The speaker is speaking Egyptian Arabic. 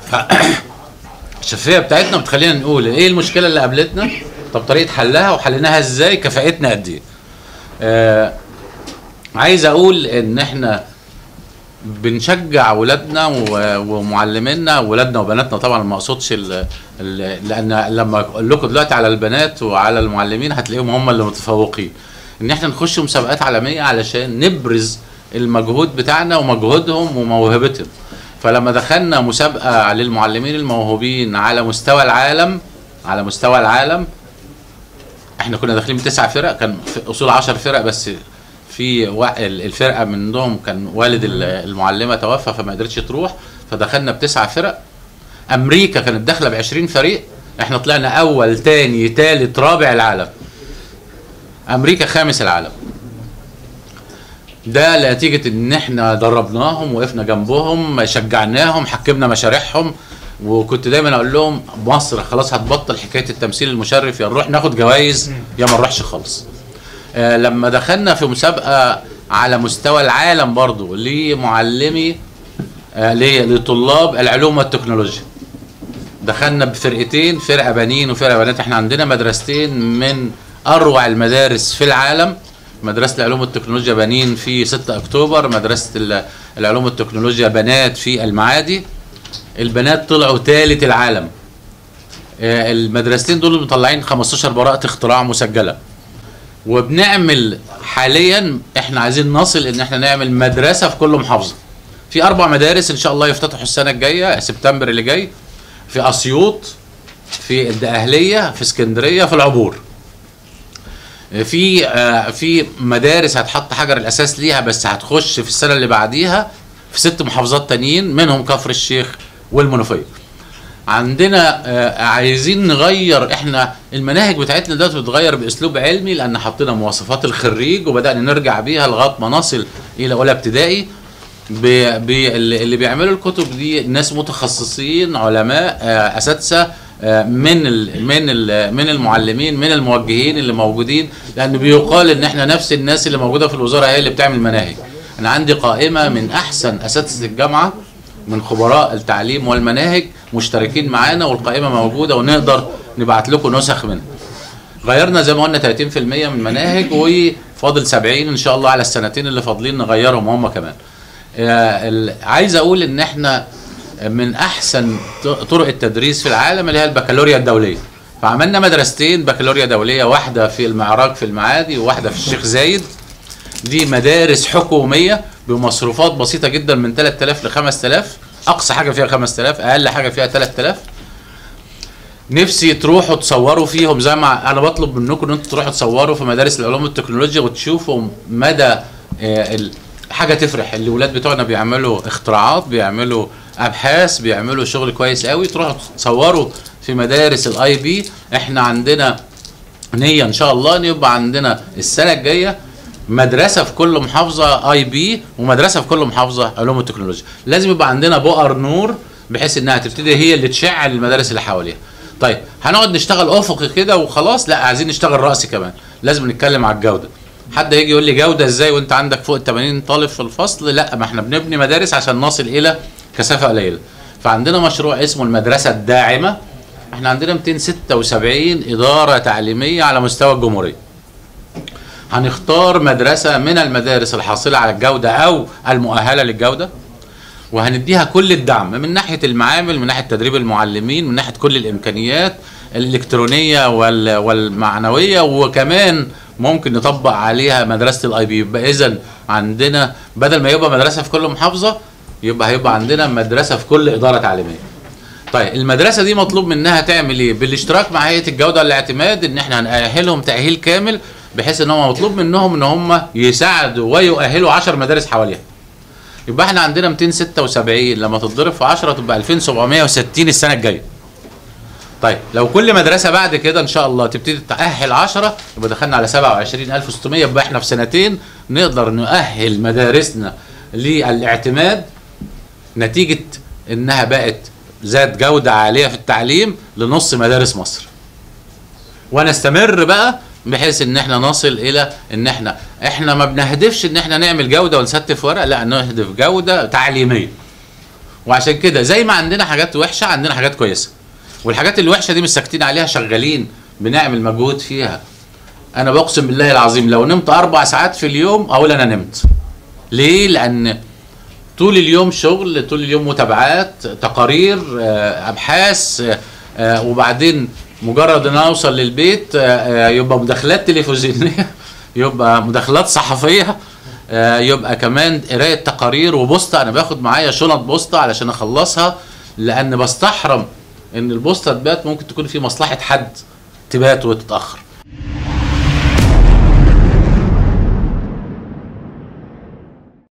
الشفافيه بتاعتنا بتخلينا نقول ايه المشكله اللي قابلتنا طب طريقه حلها وحليناها ازاي كفاءتنا قد ايه آه عايز اقول ان احنا بنشجع ولادنا و- ومعلمينا ولادنا وبناتنا طبعا ما اقصدش ال- ال- لان لما اقول لكم دلوقتي على البنات وعلى المعلمين هتلاقيهم هم اللي متفوقين ان احنا نخش مسابقات عالميه علشان نبرز المجهود بتاعنا ومجهودهم وموهبتهم فلما دخلنا مسابقه للمعلمين الموهوبين على مستوى العالم على مستوى العالم احنا كنا داخلين بتسع فرق كان في اصول 10 فرق بس في وا- ال- الفرقه منهم كان والد ال- المعلمه توفى فما قدرتش تروح فدخلنا بتسع فرق امريكا كانت داخله ب 20 فريق احنا طلعنا اول تاني تالت رابع العالم امريكا خامس العالم ده نتيجة ان احنا دربناهم وقفنا جنبهم شجعناهم حكمنا مشاريعهم وكنت دايما اقول لهم مصر خلاص هتبطل حكايه التمثيل المشرف يا نروح ناخد جوائز يا ما نروحش خالص. آه لما دخلنا في مسابقه على مستوى العالم برضو لمعلمي آه ل- لطلاب العلوم والتكنولوجيا. دخلنا بفرقتين فرقه بنين وفرقه بنات احنا عندنا مدرستين من اروع المدارس في العالم مدرسه العلوم والتكنولوجيا بنين في 6 اكتوبر مدرسه ال- العلوم والتكنولوجيا بنات في المعادي البنات طلعوا ثالث العالم آه، المدرستين دول مطلعين 15 براءة اختراع مسجلة وبنعمل حاليا احنا عايزين نصل ان احنا نعمل مدرسة في كل محافظة في اربع مدارس ان شاء الله يفتتحوا السنة الجاية سبتمبر اللي جاي في اسيوط في الدقهلية في اسكندرية في العبور في آه، في مدارس هتحط حجر الاساس ليها بس هتخش في السنه اللي بعديها في ست محافظات تانيين منهم كفر الشيخ والمنوفيه عندنا آه، عايزين نغير احنا المناهج بتاعتنا دلوقتي بتتغير باسلوب علمي لان حطينا مواصفات الخريج وبدانا نرجع بيها لغايه ما نصل الى اولى ابتدائي ب- ب- اللي اللي بيعملوا الكتب دي ناس متخصصين علماء آه، اساتذه آه، من ال من ال من المعلمين من الموجهين اللي موجودين لان بيقال ان احنا نفس الناس اللي موجوده في الوزاره هي اللي بتعمل مناهج انا عندي قائمه من احسن اساتذه الجامعه من خبراء التعليم والمناهج مشتركين معانا والقائمه موجوده ونقدر نبعت لكم نسخ منها غيرنا زي ما قلنا 30% من المناهج وفاضل 70 ان شاء الله على السنتين اللي فاضلين نغيرهم هم كمان آه، ال- عايز اقول ان احنا من احسن ط- طرق التدريس في العالم اللي هي البكالوريا الدوليه فعملنا مدرستين بكالوريا دوليه واحده في المعراج في المعادي وواحده في الشيخ زايد دي مدارس حكوميه بمصروفات بسيطه جدا من 3000 ل 5000 اقصى حاجه فيها 5000 اقل حاجه فيها 3000 نفسي تروحوا تصوروا فيهم زي ما انا بطلب منكم ان انتوا تروحوا تصوروا في مدارس العلوم والتكنولوجيا وتشوفوا مدى آه، ال- حاجه تفرح الاولاد بتوعنا بيعملوا اختراعات بيعملوا ابحاث بيعملوا شغل كويس قوي تروحوا تصوروا في مدارس الاي بي احنا عندنا نيه ان شاء الله ان يبقى عندنا السنه الجايه مدرسه في كل محافظه اي بي ومدرسه في كل محافظه علوم والتكنولوجيا لازم يبقى عندنا بؤر نور بحيث انها تبتدي هي اللي تشعل المدارس اللي حواليها طيب هنقعد نشتغل افقي كده وخلاص لا عايزين نشتغل راسي كمان لازم نتكلم على الجوده حد يجي يقول لي جوده ازاي وانت عندك فوق ال 80 طالب في الفصل لا ما احنا بنبني مدارس عشان نصل الى كثافه قليله فعندنا مشروع اسمه المدرسه الداعمه احنا عندنا 276 اداره تعليميه على مستوى الجمهوريه هنختار مدرسه من المدارس الحاصله على الجوده او المؤهله للجوده وهنديها كل الدعم من ناحيه المعامل من ناحيه تدريب المعلمين من ناحيه كل الامكانيات الالكترونيه وال- والمعنويه وكمان ممكن نطبق عليها مدرسه الاي بي يبقى اذا عندنا بدل ما يبقى مدرسه في كل محافظه يبقى هيبقى عندنا مدرسه في كل اداره تعليميه طيب المدرسه دي مطلوب منها تعمل ايه بالاشتراك مع هيئه الجوده والاعتماد ان احنا هنأهلهم تأهيل كامل بحيث ان هم مطلوب منهم ان هم يساعدوا ويؤهلوا 10 مدارس حواليها يبقى احنا عندنا 276 لما تتضرب في 10 تبقى 2760 السنه الجايه طيب لو كل مدرسه بعد كده ان شاء الله تبتدي تأهل 10 يبقى دخلنا على 27600 يبقى احنا في سنتين نقدر نؤهل مدارسنا للاعتماد نتيجه انها بقت ذات جوده عاليه في التعليم لنص مدارس مصر ونستمر بقى بحيث ان احنا نصل الى ان احنا احنا ما بنهدفش ان احنا نعمل جوده ونستف ورق لا نهدف جوده تعليميه وعشان كده زي ما عندنا حاجات وحشه عندنا حاجات كويسه والحاجات الوحشه دي مش ساكتين عليها شغالين بنعمل مجهود فيها انا بقسم بالله العظيم لو نمت اربع ساعات في اليوم اقول انا نمت ليه لان طول اليوم شغل طول اليوم متابعات تقارير آه، ابحاث آه، آه، وبعدين مجرد ان انا اوصل للبيت آه، آه، يبقى مداخلات تلفزيونيه يبقى مداخلات صحفيه آه، يبقى كمان قرايه تقارير وبوسطه انا باخد معايا شنط بوسطه علشان اخلصها لان بستحرم ان البوسطه تبات ممكن تكون في مصلحه حد تبات وتتاخر